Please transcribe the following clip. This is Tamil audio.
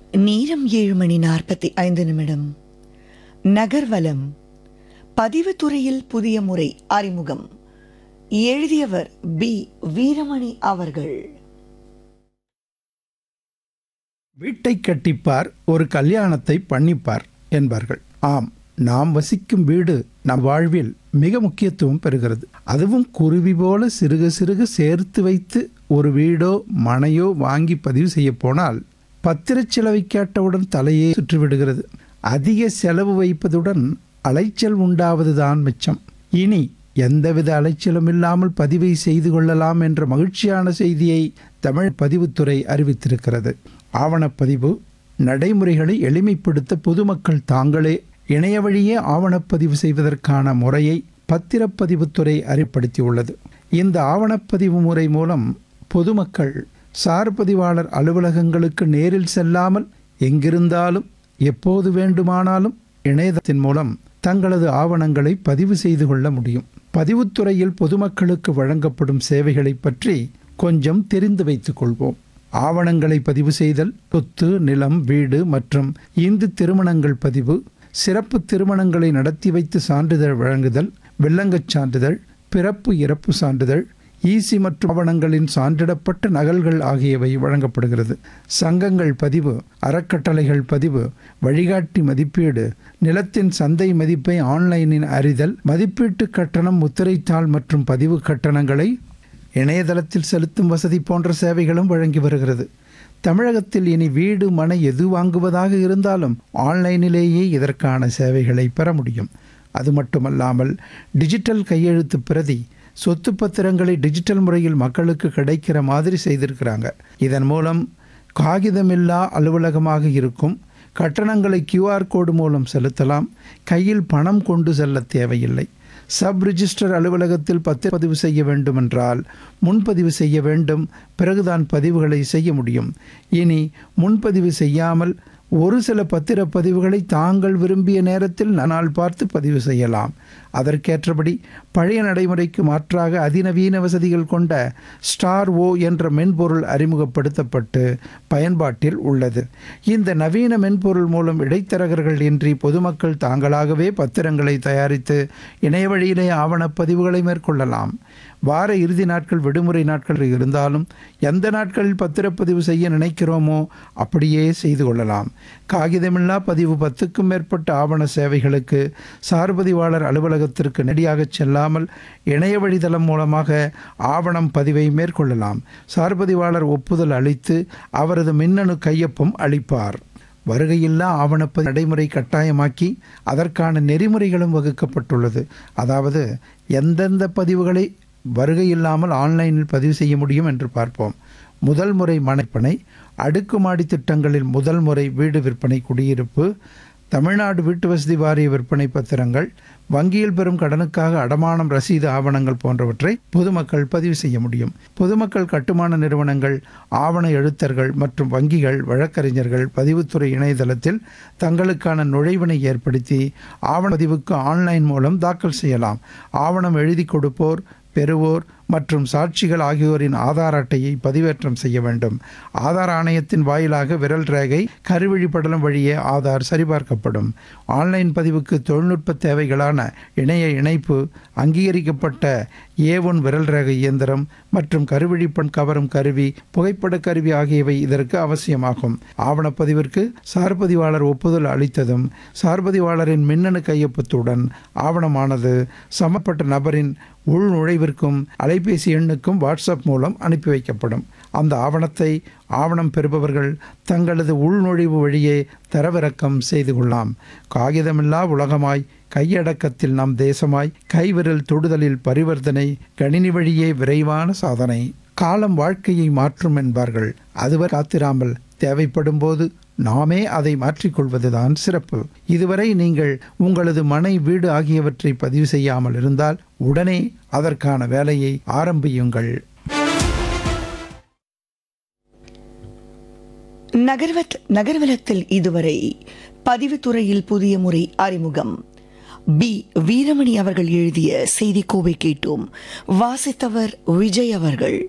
நேரம் ஏழு மணி நாற்பத்தி ஐந்து நிமிடம் நகர்வலம் பதிவுத்துறையில் புதிய முறை அறிமுகம் எழுதியவர் பி வீரமணி அவர்கள் வீட்டை கட்டிப்பார் ஒரு கல்யாணத்தை பண்ணிப்பார் என்பார்கள் ஆம் நாம் வசிக்கும் வீடு நம் வாழ்வில் மிக முக்கியத்துவம் பெறுகிறது அதுவும் குருவி போல சிறுக சிறுக சேர்த்து வைத்து ஒரு வீடோ மனையோ வாங்கி பதிவு செய்ய போனால் பத்திரச் செலவை கேட்டவுடன் தலையே சுற்றிவிடுகிறது அதிக செலவு வைப்பதுடன் அலைச்சல் உண்டாவதுதான் மிச்சம் இனி எந்தவித அலைச்சலும் இல்லாமல் பதிவை செய்து கொள்ளலாம் என்ற மகிழ்ச்சியான செய்தியை தமிழ் பதிவுத்துறை அறிவித்திருக்கிறது ஆவணப்பதிவு நடைமுறைகளை எளிமைப்படுத்த பொதுமக்கள் தாங்களே இணைய வழியே ஆவணப்பதிவு செய்வதற்கான முறையை பத்திரப்பதிவுத்துறை அறிப்படுத்தியுள்ளது இந்த ஆவணப்பதிவு முறை மூலம் பொதுமக்கள் சார் பதிவாளர் அலுவலகங்களுக்கு நேரில் செல்லாமல் எங்கிருந்தாலும் எப்போது வேண்டுமானாலும் இணையதளத்தின் மூலம் தங்களது ஆவணங்களை பதிவு செய்து கொள்ள முடியும் பதிவுத்துறையில் பொதுமக்களுக்கு வழங்கப்படும் சேவைகளை பற்றி கொஞ்சம் தெரிந்து வைத்துக் கொள்வோம் ஆவணங்களை பதிவு செய்தல் சொத்து நிலம் வீடு மற்றும் இந்து திருமணங்கள் பதிவு சிறப்பு திருமணங்களை நடத்தி வைத்து சான்றிதழ் வழங்குதல் வெள்ளங்கச் சான்றிதழ் பிறப்பு இறப்பு சான்றிதழ் ஈசி மற்றும் ஆவணங்களின் சான்றிடப்பட்ட நகல்கள் ஆகியவை வழங்கப்படுகிறது சங்கங்கள் பதிவு அறக்கட்டளைகள் பதிவு வழிகாட்டி மதிப்பீடு நிலத்தின் சந்தை மதிப்பை ஆன்லைனில் அறிதல் மதிப்பீட்டு கட்டணம் முத்திரைத்தாள் மற்றும் பதிவு கட்டணங்களை இணையதளத்தில் செலுத்தும் வசதி போன்ற சேவைகளும் வழங்கி வருகிறது தமிழகத்தில் இனி வீடு மனை எது வாங்குவதாக இருந்தாலும் ஆன்லைனிலேயே இதற்கான சேவைகளை பெற முடியும் அது மட்டுமல்லாமல் டிஜிட்டல் கையெழுத்து பிரதி சொத்து பத்திரங்களை டிஜிட்டல் முறையில் மக்களுக்கு கிடைக்கிற மாதிரி செய்திருக்கிறாங்க இதன் மூலம் காகிதமில்லா அலுவலகமாக இருக்கும் கட்டணங்களை கியூஆர் கோடு மூலம் செலுத்தலாம் கையில் பணம் கொண்டு செல்ல தேவையில்லை சப் ரிஜிஸ்டர் அலுவலகத்தில் பத்திரப்பதிவு செய்ய வேண்டுமென்றால் முன்பதிவு செய்ய வேண்டும் பிறகுதான் பதிவுகளை செய்ய முடியும் இனி முன்பதிவு செய்யாமல் ஒரு சில பத்திரப்பதிவுகளை தாங்கள் விரும்பிய நேரத்தில் நாள் பார்த்து பதிவு செய்யலாம் அதற்கேற்றபடி பழைய நடைமுறைக்கு மாற்றாக அதிநவீன வசதிகள் கொண்ட ஸ்டார் ஓ என்ற மென்பொருள் அறிமுகப்படுத்தப்பட்டு பயன்பாட்டில் உள்ளது இந்த நவீன மென்பொருள் மூலம் இடைத்தரகர்கள் இன்றி பொதுமக்கள் தாங்களாகவே பத்திரங்களை தயாரித்து இணைய வழியிலே ஆவணப்பதிவுகளை மேற்கொள்ளலாம் வார இறுதி நாட்கள் விடுமுறை நாட்கள் இருந்தாலும் எந்த நாட்களில் பத்திரப்பதிவு செய்ய நினைக்கிறோமோ அப்படியே செய்து கொள்ளலாம் காகிதமில்லா பதிவு பத்துக்கும் மேற்பட்ட ஆவண சேவைகளுக்கு சார்பதிவாளர் அலுவலகத்திற்கு நெடியாகச் செல்லாமல் இணைய வழிதளம் மூலமாக ஆவணம் பதிவை மேற்கொள்ளலாம் சார்பதிவாளர் ஒப்புதல் அளித்து அவரது மின்னணு கையொப்பம் அளிப்பார் வருகையில்லா ஆவணப்ப நடைமுறை கட்டாயமாக்கி அதற்கான நெறிமுறைகளும் வகுக்கப்பட்டுள்ளது அதாவது எந்தெந்த பதிவுகளை வருகை இல்லாமல் ஆன்லைனில் பதிவு செய்ய முடியும் என்று பார்ப்போம் முதல் முறை மனைப்பனை அடுக்குமாடி திட்டங்களில் முதல் முறை வீடு விற்பனை குடியிருப்பு தமிழ்நாடு வீட்டு வசதி வாரிய விற்பனை பத்திரங்கள் வங்கியில் பெறும் கடனுக்காக அடமானம் ரசீது ஆவணங்கள் போன்றவற்றை பொதுமக்கள் பதிவு செய்ய முடியும் பொதுமக்கள் கட்டுமான நிறுவனங்கள் ஆவண எழுத்தர்கள் மற்றும் வங்கிகள் வழக்கறிஞர்கள் பதிவுத்துறை இணையதளத்தில் தங்களுக்கான நுழைவினை ஏற்படுத்தி ஆவண பதிவுக்கு ஆன்லைன் மூலம் தாக்கல் செய்யலாம் ஆவணம் எழுதி கொடுப்போர் பெறுவோர் மற்றும் சாட்சிகள் ஆகியோரின் ஆதார் அட்டையை பதிவேற்றம் செய்ய வேண்டும் ஆதார் ஆணையத்தின் வாயிலாக விரல் ரேகை கருவழி படலம் வழியே ஆதார் சரிபார்க்கப்படும் ஆன்லைன் பதிவுக்கு தொழில்நுட்ப தேவைகளான இணைய இணைப்பு அங்கீகரிக்கப்பட்ட ஏ ஒன் விரல் ரேகை இயந்திரம் மற்றும் கருவழிப்பண் கவரும் கருவி புகைப்பட கருவி ஆகியவை இதற்கு அவசியமாகும் ஆவணப்பதிவிற்கு சார்பதிவாளர் ஒப்புதல் அளித்ததும் சார்பதிவாளரின் மின்னணு கையொப்பத்துடன் ஆவணமானது சமப்பட்ட நபரின் உள் நுழைவிற்கும் அலைபேசி எண்ணுக்கும் வாட்ஸ்அப் மூலம் அனுப்பி வைக்கப்படும் அந்த ஆவணத்தை ஆவணம் பெறுபவர்கள் தங்களது உள்நுழைவு வழியே தரவிறக்கம் செய்து கொள்ளலாம் காகிதமில்லா உலகமாய் கையடக்கத்தில் நம் தேசமாய் கைவிரல் தொடுதலில் பரிவர்த்தனை கணினி வழியே விரைவான சாதனை காலம் வாழ்க்கையை மாற்றும் என்பார்கள் அதுவரை காத்திராமல் தேவைப்படும் போது நாமே அதை மாற்றிக்கொள்வதுதான் சிறப்பு இதுவரை நீங்கள் உங்களது மனை வீடு ஆகியவற்றை பதிவு செய்யாமல் இருந்தால் உடனே அதற்கான வேலையை ஆரம்பியுங்கள் நகர்வத் நகர்வலத்தில் இதுவரை பதிவுத்துறையில் புதிய முறை அறிமுகம் பி வீரமணி அவர்கள் எழுதிய செய்திக்கோவை கேட்டோம் வாசித்தவர் விஜய் அவர்கள்